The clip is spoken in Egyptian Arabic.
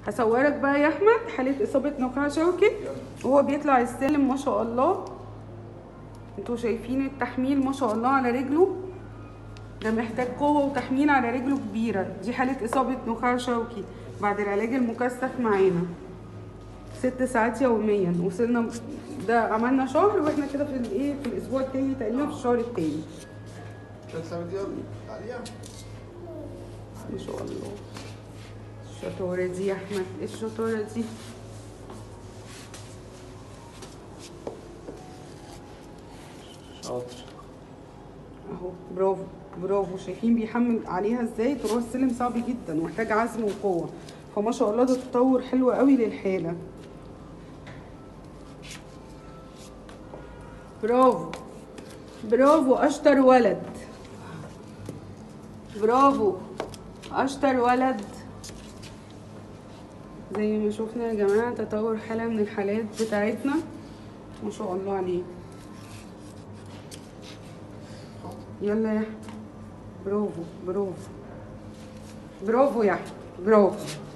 هصورك بقى يا احمد حاله اصابه نخاع شوكي وهو بيطلع السلم ما شاء الله انتوا شايفين التحميل ما شاء الله على رجله ده محتاج قوة وتحميل على رجله كبيرة دي حالة إصابة نخاع شوكي بعد العلاج المكثف معانا ست ساعات يوميا وصلنا ده عملنا شهر واحنا كده في الايه في الاسبوع التاني تقريبا في الشهر التاني ما شاء الله الشطارة دي يا احمد ايه الشطارة دي شاطر اهو برافو برافو شايفين بيحمل عليها ازاي طلوع السلم صعب جدا ومحتاج عزم وقوه فما شاء الله ده تطور حلو قوي للحاله برافو برافو اشطر ولد برافو اشطر ولد زي ما شفنا يا جماعه تطور حاله من الحالات بتاعتنا ما شاء الله عليه يلا يا احمد برافو برافو برافو يا احمد برافو